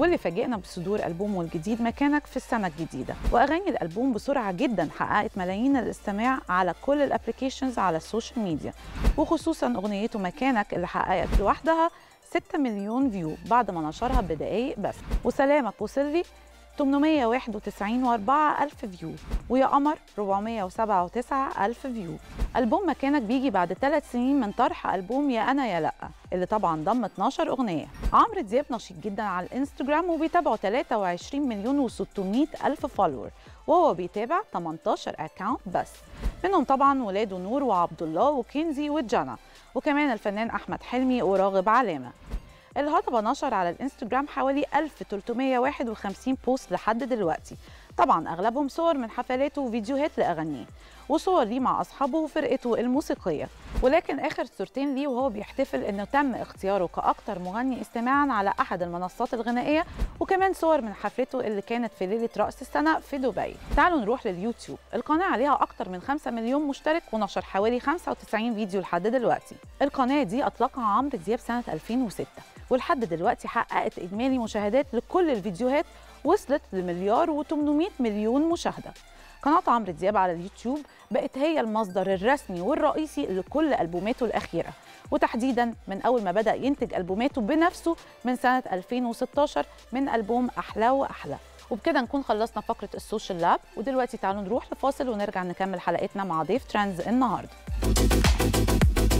واللي فاجئنا بصدور ألبومه الجديد مكانك في السنة الجديدة وأغاني الألبوم بسرعة جدا حققت ملايين الاستماع على كل الابليكيشنز على السوشيال ميديا وخصوصا أغنيته مكانك اللي حققت لوحدها 6 مليون فيو بعد ما نشرها بدقايق بس وسلامك وصل لي 891 و4 ألف فيو ويا قمر 407 ألف فيو ألبوم مكانك بيجي بعد ثلاث سنين من طرح ألبوم يا أنا يا لأ اللي طبعا ضم 12 أغنية عمرو دياب نشيط جدا على الانستجرام وبيتابعه 23 مليون و600 ألف فولور وهو بيتابع 18 أكاونت بس منهم طبعا ولاده نور وعبد الله وكنزي وجانا وكمان الفنان أحمد حلمي وراغب علامة الهضبة نشر على الانستجرام حوالي 1351 بوست لحد دلوقتي طبعا اغلبهم صور من حفلاته وفيديوهات لاغانيه وصور ليه مع اصحابه وفرقته الموسيقيه ولكن اخر صورتين ليه وهو بيحتفل انه تم اختياره كاكثر مغني استماعا على احد المنصات الغنائيه وكمان صور من حفلته اللي كانت في ليله راس السنه في دبي تعالوا نروح لليوتيوب القناه عليها اكثر من 5 مليون مشترك ونشر حوالي 95 فيديو لحد دلوقتي القناه دي اطلقها عمرو دياب سنه 2006 ولحد دلوقتي حققت اجمالي مشاهدات لكل الفيديوهات وصلت لمليار و800 مليون مشاهده قناة عمرو دياب على اليوتيوب بقت هي المصدر الرسمي والرئيسي لكل ألبوماته الأخيرة وتحديدا من أول ما بدأ ينتج ألبوماته بنفسه من سنة 2016 من ألبوم أحلى وأحلى وبكده نكون خلصنا فقرة السوشيال لاب ودلوقتي تعالوا نروح لفاصل ونرجع نكمل حلقتنا مع ضيف ترندز النهارده